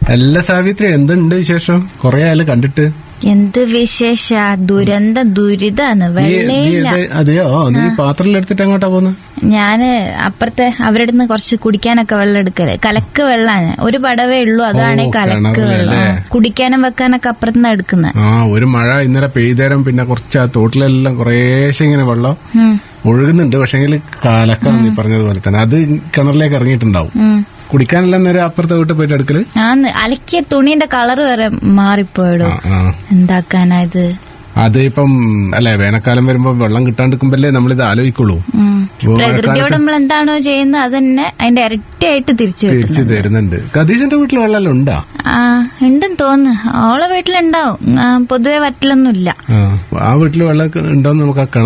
അല്ല സാവിത്രി എന്തുണ്ട് വിശേഷം കൊറേ ആയാലും കണ്ടിട്ട് എന്ത് വിശേഷ ദുരന്ത ദുരിതാന്ന് നീ നീ വെള്ളയില്ല ഇത് അതെയോ നീ പാത്രം എടുത്തിട്ട് എങ്ങോട്ടാ പോന്ന് ഞാന് അപ്പുറത്തെ അവരുടെ നിന്ന് കുറച്ച് കുടിക്കാനൊക്കെ വെള്ളം എടുക്കല് കലക്ക് വെള്ളാണ് ഒരു പടവേ ഉള്ളൂ അതാണ് ഓ, കലക്ക് കിണറിലെ വെള്ളം അല്ലേ? ആ, കുടിക്കാനും വെക്കാനൊക്കെ അപ്പുറത്തുനിന്ന് എടുക്കുന്നത് ആ ഒരു മഴ ഇന്നലെ പെയ്തേരം പിന്നെ കുറച്ച് ആ തോട്ടിലെല്ലാം കുറേശ്ശെ ഇങ്ങനെ വെള്ളം ഒഴുകുന്നുണ്ട് പക്ഷെങ്കിൽ കാലക്കാണ് നീ പറഞ്ഞതുപോലെ തന്നെ അത് കിണറിലേക്ക് ഇറങ്ങിയിട്ടുണ്ടാവും കുടിക്കാനെല്ലാം നേരെ അപ്പുറത്തെ വീട്ടിൽ പോയിട്ട് എടുക്കല് ആന്ന് അലക്കിയ തുണിന്റെ കളർ വരെ മാറിപ്പോയിടും ആ, ആ. എന്താക്കാനാ ഇത് അത് ഇപ്പം അല്ലെ വേനൽക്കാലം വരുമ്പോ വെള്ളം കിട്ടാണ്ടിരിക്കുമ്പല്ലേ നമ്മളിത് ആലോചിക്കുള്ളൂ ഉം. വേനൽക്കാലത്ത് പ്രകൃതിയോട് നമ്മൾ എന്താണോ ചെയ്യുന്നത് അത് തന്നെ അതിന്റെ ഇരട്ടിയായിട്ട് തിരിച്ചു കിട്ടും തിരിച്ചു തരുന്നുണ്ട് ഖദീസിന്റെ വീട്ടിൽ വെള്ളം ഉണ്ടാ ആ ഉണ്ടെന്ന് തോന്നുന്നു ഓളെ വീട്ടിലുണ്ടാവും ആ, പൊതുവെ വറ്റലൊന്നുമില്ല ആ വീട്ടിൽ വെള്ളം ഉണ്ടോന്ന് നമുക്ക് ആ കിണർ